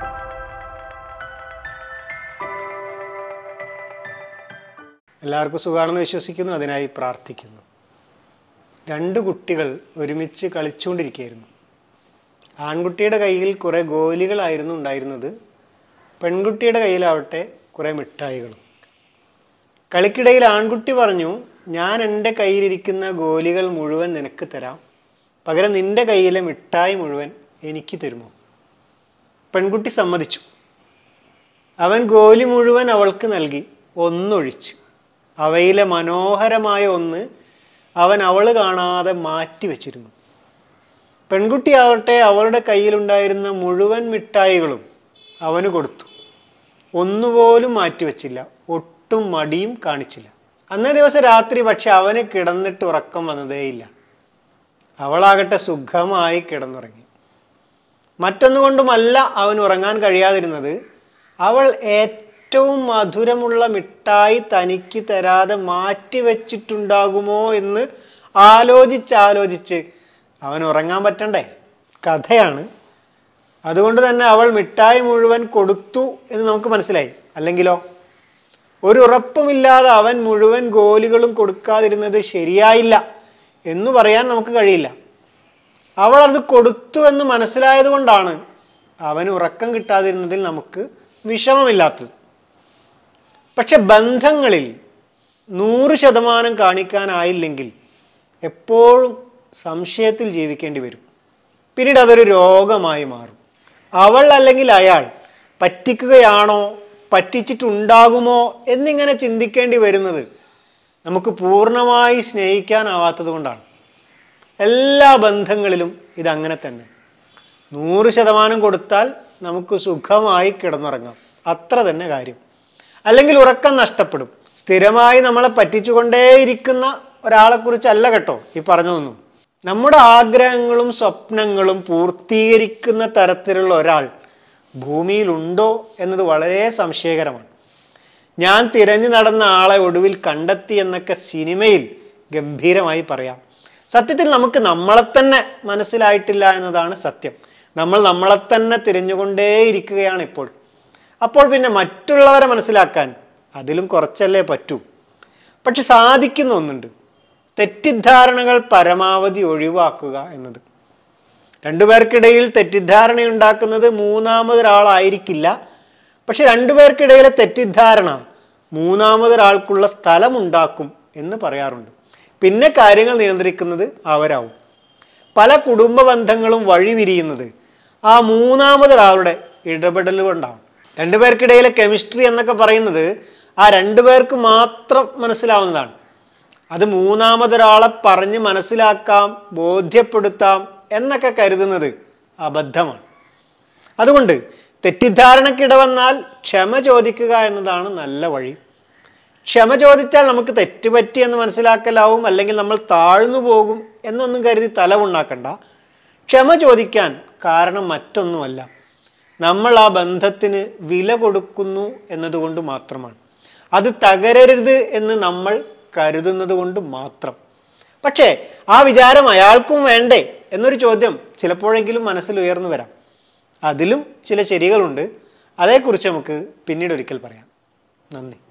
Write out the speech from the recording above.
എല്ലാവർക്കും സുഖമാണെന്ന് വിശ്വസിക്കുന്നു അതിനായി പ്രാർത്ഥിക്കുന്നു രണ്ട് കുട്ടികൾ ഒരുമിച്ച് കളിച്ചുകൊണ്ടിരിക്കുകയായിരുന്നു ആൺകുട്ടിയുടെ കയ്യിൽ കുറേ ഗോലികളായിരുന്നു ഉണ്ടായിരുന്നത് പെൺകുട്ടിയുടെ കയ്യിലാവട്ടെ കുറേ മിഠായികളും കളിക്കിടയിൽ ആൺകുട്ടി പറഞ്ഞു ഞാൻ എൻ്റെ കയ്യിലിരിക്കുന്ന ഗോലികൾ മുഴുവൻ നിനക്ക് തരാം പകരം നിൻ്റെ കയ്യിലെ മിഠായി മുഴുവൻ എനിക്ക് തരുമോ പെൺകുട്ടി സമ്മതിച്ചു അവൻ ഗോലി മുഴുവൻ അവൾക്ക് നൽകി ഒന്നൊഴിച്ച് അവയിലെ മനോഹരമായ ഒന്ന് അവൻ അവൾ കാണാതെ മാറ്റി വച്ചിരുന്നു പെൺകുട്ടിയാവട്ടെ അവളുടെ കയ്യിലുണ്ടായിരുന്ന മുഴുവൻ മിഠായികളും അവന് കൊടുത്തു ഒന്നുപോലും മാറ്റിവെച്ചില്ല ഒട്ടും മടിയും കാണിച്ചില്ല അന്നേ ദിവസം രാത്രി പക്ഷെ അവന് കിടന്നിട്ട് ഉറക്കം വന്നതേയില്ല അവളാകട്ടെ സുഖമായി കിടന്നുറങ്ങി മറ്റൊന്നുകൊണ്ടുമല്ല അവൻ ഉറങ്ങാൻ കഴിയാതിരുന്നത് അവൾ ഏറ്റവും മധുരമുള്ള മിഠായി തനിക്ക് തരാതെ മാറ്റി വെച്ചിട്ടുണ്ടാകുമോ എന്ന് ആലോചിച്ചാലോചിച്ച് അവൻ ഉറങ്ങാൻ പറ്റണ്ടേ കഥയാണ് അതുകൊണ്ട് തന്നെ അവൾ മിഠായി മുഴുവൻ കൊടുത്തു എന്ന് നമുക്ക് മനസ്സിലായി അല്ലെങ്കിലോ ഒരു ഉറപ്പുമില്ലാതെ അവൻ മുഴുവൻ ഗോലികളും കൊടുക്കാതിരുന്നത് ശരിയായില്ല എന്ന് പറയാൻ നമുക്ക് കഴിയില്ല അവൾ അത് കൊടുത്തു എന്ന് മനസ്സിലായത് കൊണ്ടാണ് അവന് ഉറക്കം കിട്ടാതിരുന്നതിൽ നമുക്ക് വിഷമമില്ലാത്തത് പക്ഷെ ബന്ധങ്ങളിൽ നൂറ് ശതമാനം കാണിക്കാനായില്ലെങ്കിൽ എപ്പോഴും സംശയത്തിൽ ജീവിക്കേണ്ടി വരും പിന്നീട് അതൊരു രോഗമായി മാറും അവൾ അല്ലെങ്കിൽ അയാൾ പറ്റിക്കുകയാണോ പറ്റിച്ചിട്ടുണ്ടാകുമോ എന്നിങ്ങനെ ചിന്തിക്കേണ്ടി വരുന്നത് നമുക്ക് പൂർണ്ണമായി സ്നേഹിക്കാനാവാത്തത് കൊണ്ടാണ് എല്ലാ ബന്ധങ്ങളിലും ഇതങ്ങനെ തന്നെ നൂറ് ശതമാനം കൊടുത്താൽ നമുക്ക് സുഖമായി കിടന്നുറങ്ങാം അത്ര തന്നെ കാര്യം അല്ലെങ്കിൽ ഉറക്കം നഷ്ടപ്പെടും സ്ഥിരമായി നമ്മളെ പറ്റിച്ചുകൊണ്ടേയിരിക്കുന്ന ഒരാളെക്കുറിച്ചല്ല കേട്ടോ ഈ പറഞ്ഞതൊന്നും നമ്മുടെ ആഗ്രഹങ്ങളും സ്വപ്നങ്ങളും പൂർത്തീകരിക്കുന്ന തരത്തിലുള്ള ഒരാൾ ഭൂമിയിലുണ്ടോ എന്നത് വളരെ സംശയകരമാണ് ഞാൻ തിരഞ്ഞു നടന്ന ആളെ ഒടുവിൽ കണ്ടെത്തി എന്നൊക്കെ സിനിമയിൽ ഗംഭീരമായി പറയാം സത്യത്തിൽ നമുക്ക് നമ്മളെ തന്നെ മനസ്സിലായിട്ടില്ല എന്നതാണ് സത്യം നമ്മൾ നമ്മളെ തന്നെ തിരഞ്ഞുകൊണ്ടേയിരിക്കുകയാണ് ഇപ്പോൾ അപ്പോൾ പിന്നെ മറ്റുള്ളവരെ മനസ്സിലാക്കാൻ അതിലും കുറച്ചല്ലേ പറ്റൂ പക്ഷെ സാധിക്കുന്ന ഒന്നുണ്ട് തെറ്റിദ്ധാരണകൾ പരമാവധി ഒഴിവാക്കുക എന്നത് രണ്ടുപേർക്കിടയിൽ തെറ്റിദ്ധാരണയുണ്ടാക്കുന്നത് മൂന്നാമതൊരാളായിരിക്കില്ല പക്ഷെ രണ്ടുപേർക്കിടയിലെ തെറ്റിദ്ധാരണ മൂന്നാമതൊരാൾക്കുള്ള സ്ഥലമുണ്ടാക്കും എന്ന് പറയാറുണ്ട് പിന്നെ കാര്യങ്ങൾ നിയന്ത്രിക്കുന്നത് അവരാവും പല കുടുംബ ബന്ധങ്ങളും വഴിവിരിയുന്നത് ആ മൂന്നാമതൊരാളുടെ ഇടപെടൽ കൊണ്ടാണ് രണ്ടുപേർക്കിടയിലെ കെമിസ്ട്രി എന്നൊക്കെ പറയുന്നത് ആ രണ്ടുപേർക്ക് മാത്രം മനസ്സിലാവുന്നതാണ് അത് മൂന്നാമതൊരാളെ പറഞ്ഞ് മനസ്സിലാക്കാം ബോധ്യപ്പെടുത്താം എന്നൊക്കെ കരുതുന്നത് അബദ്ധമാണ് അതുകൊണ്ട് തെറ്റിദ്ധാരണക്കിടവന്നാൽ ക്ഷമ ചോദിക്കുക എന്നതാണ് നല്ല വഴി ക്ഷമ ചോദിച്ചാൽ നമുക്ക് തെറ്റുപറ്റി എന്ന് മനസ്സിലാക്കലാവും അല്ലെങ്കിൽ നമ്മൾ താഴ്ന്നു പോകും എന്നൊന്നും കരുതി തല ഉണ്ടാക്കണ്ട ക്ഷമ ചോദിക്കാൻ കാരണം മറ്റൊന്നുമല്ല നമ്മൾ ആ ബന്ധത്തിന് വില കൊടുക്കുന്നു എന്നതുകൊണ്ട് മാത്രമാണ് അത് തകരരുത് എന്ന് നമ്മൾ കരുതുന്നത് കൊണ്ട് മാത്രം പക്ഷേ ആ വിചാരം അയാൾക്കും വേണ്ടേ എന്നൊരു ചോദ്യം ചിലപ്പോഴെങ്കിലും മനസ്സിൽ ഉയർന്നു വരാം അതിലും ചില ശരികളുണ്ട് അതേക്കുറിച്ച് നമുക്ക് പിന്നീട് ഒരിക്കൽ പറയാം നന്ദി